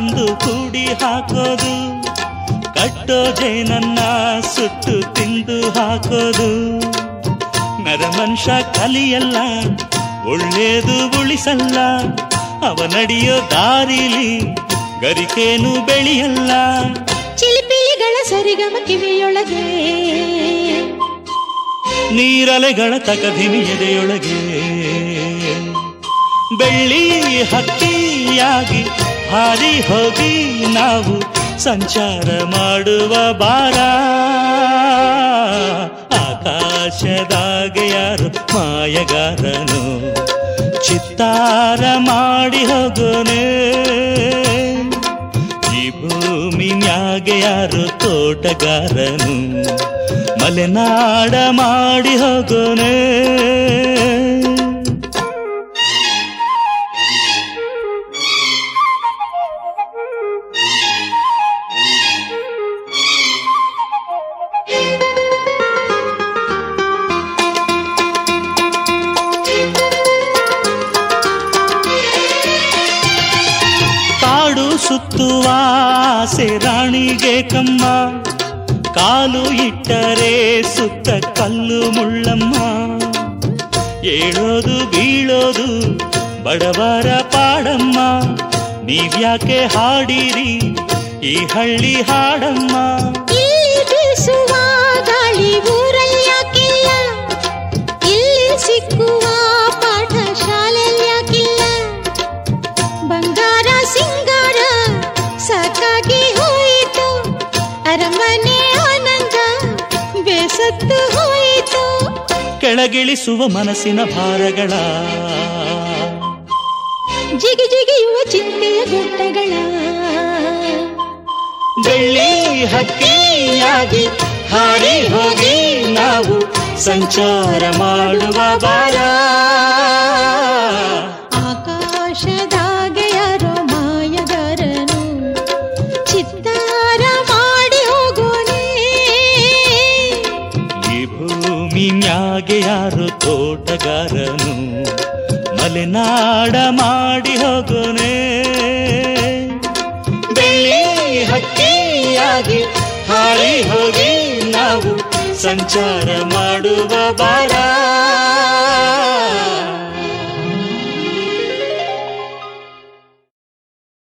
ತಂದು ಕೂಡಿ ಹಾಕೋದು ಕಟ್ಟೋ ಜೇನನ್ನ ಸುಟ್ಟು ತಿಂದು ಹಾಕೋದು ನರಮನುಷ್ಯ ಕಲಿಯಲ್ಲ ಒಳ್ಳೇದು ಉಳಿಸಲ್ಲ ಅವ ನಡೆಯೋ ದಾರಿಲಿ ಗರಿಕೇನು ಬೆಳೆಯಲ್ಲ ಚಿಲಿಪಿಲಿಗಳ ಸರಿಗಮ ಕಿವಿಯೊಳಗೆ ನೀರಲೆಗಳ ತಕಧಿಮಿ ಎದೆಯೊಳಗೆ ಬೆಳ್ಳಿ ಹಕ್ಕಿಯಾಗಿ ಹಾರಿ ಹೋಗಿ ನಾವು ಸಂಚಾರ ಮಾಡುವ ಬಾರ ಆಕಾಶದಾಗ ಯಾರು ಮಾಯಗಾರನು ಚಿತ್ತಾರ ಮಾಡಿ ಹೋಗೋನೆ ಈ ಭೂಮಿ ಮ್ಯಾಗೆ ಯಾರು ತೋಟಗಾರನು ಮಲೆನಾಡ ಮಾಡಿ ಹೋಗೋನೆ ಕಾಡು ಸುತ್ತುವ ಆಸೆ ರಾಣಿಗೆ ಕಮ್ಮ ಕಾಲು ಇಟ್ಟರೆ ಸುತ್ತ ಕಲ್ಲು ಮುಳ್ಳಮ್ಮ ಏಳೋದು ಬೀಳೋದು ಬಡವರ ಪಾಡಮ್ಮ ನೀವ್ಯಾಕೆ ಹಾಡಿರಿ ಈ ಹಳ್ಳಿ ಹಾಡಮ್ಮ ಇಲ್ಲಿ ಬೀಸುವ ಗಾಳಿ ಊರಲ್ಲಿ ಯಾಕಿಲ್ಲ ಇಲ್ಲಿ ಸಿಕ್ಕುವ ಪಾಠ ಶಾಲೆಯಲ್ಲಿ ಯಾಕಿಲ್ಲ ಬಂಗಾರ ಸಿಂಗಾರ ಸಾಕಾಗಿ ಹೋಯಿತು ಅರಮನೆ ಆನಂದ ಬೇಸತ್ತು ಹೋಯಿತು ಕೆಳಗಿಳಿಸುವ ಮನಸ್ಸಿನ ಭಾರಗಳ ಜಿಗಿ ಜಿಗಿಯುವ ಚಿಂತೆಯ ಗುಡ್ಡಗಳ ಬೆಳ್ಳಿ ಹಕ್ಕಿಯಾಗಿ ಹಾರಿ ಹೋಗಿ ನಾವು ಸಂಚಾರ ಮಾಡುವ ಬಾರ ಆಕಾಶದಾಗ ಯಾರೋ ಮಾಯಗಾರನು ಚಿತ್ತಾರ ಮಾಡಿ ಹೋಗೋನೆ ಈ ಭೂಮಿ ಮ್ಯಾಗೆ ಯಾರು ತೋಟಗಾರನು ಮಲೆನಾಡ ಮಾಡಿ ಹೋಗೋನೆ ಬೆಳ್ಳಿ ಹಕ್ಕಿಯಾಗಿ ಹಾರಿ ಹೋಗಿ ನಾವು ಸಂಚಾರ ಮಾಡುವ ಬಾರ